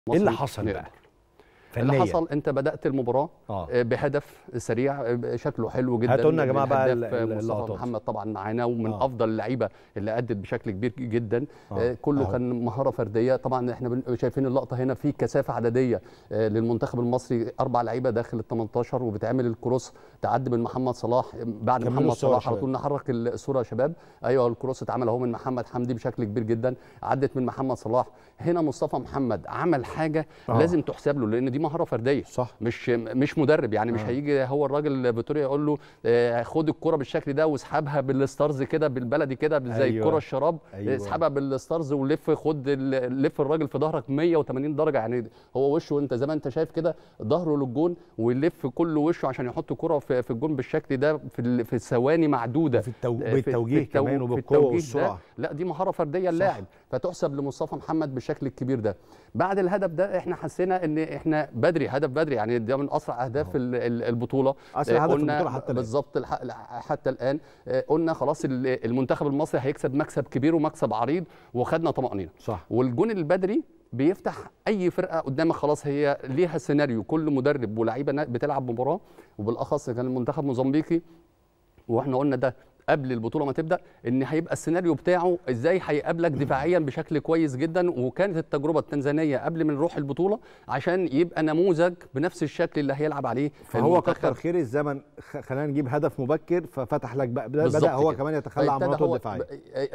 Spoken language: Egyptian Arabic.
ايه اللي المصري حصل نقدر. بقى اللي فنيا حصل انت بدات المباراه اه آه، بهدف سريع آه، شكله حلو جدا هاتوا لنا يا جماعة بقى الهداف، ال- آه، ال- مصطفى اللقطات. محمد طبعا معانا ومن آه. افضل اللعيبه اللي ادت بشكل كبير جدا آه. آه، كله أهو. كان مهاره فرديه طبعا احنا بن- شايفين اللقطه هنا في كثافه عدديه آه، للمنتخب المصري اربع لعيبه داخل ال 18 وبتعمل الكروس تعدي من محمد صلاح بعد كملوا محمد الصورة يا صلاح على شباب. طول نحرك الصوره يا شباب ايوه الكروس اتعمل اهو من محمد حمدي بشكل كبير جدا عدت من محمد صلاح هنا مصطفى محمد عمل حاجه آه. لازم تحسب له لان دي مهاره فرديه صح مش مش مدرب يعني مش آه. هيجي هو الراجل فيتوريا يقول له آه، خد الكره بالشكل ده واسحبها بالستارز كده بالبلدي كده زي أيوة. الكره الشراب أيوة. اسحبها بالستارز ولف خد ال- لف الراجل في ظهرك 180 درجه يعني هو وشه انت زي ما انت شايف كده ظهره للجون ويلف كل وشه عشان يحط كره في, في الجون بالشكل ده في ال- في ثواني معدوده في التو... آه، في- بالتوجيه في التو- كمان في وبالقوه التوجيه والسرعه ده لا دي مهاره فرديه اللاعب فتحسب لمصطفى محمد بالشكل الكبير ده بعد الهدف ده احنا حسينا ان احنا بدري هدف بدري يعني ده من اسرع اهداف ال- ال- البطوله اسرع آه، هدف في قلنا البطوله حتى الآن. بالظبط الح- حتى الان آه، قلنا خلاص ال- المنتخب المصري هيكسب مكسب كبير ومكسب عريض وخدنا طمانينه صح والجون البدري بيفتح اي فرقه قدامك خلاص هي ليها سيناريو كل مدرب ولاعيبه نا- بتلعب مباراه وبالاخص كان المنتخب موزمبيقي واحنا قلنا ده قبل البطوله ما تبدا ان هيبقى السيناريو بتاعه ازاي هيقابلك دفاعيا بشكل كويس جدا وكانت التجربه التنزانيه قبل ما نروح البطوله عشان يبقى نموذج بنفس الشكل اللي هيلعب عليه فهو المنتخب. كتر خير الزمن خ- خلينا نجيب هدف مبكر ففتح لك بقى بدا بالظبط بدا هو كده. كمان يتخلى عن فابتدى مراته هو الدفاعيه ب-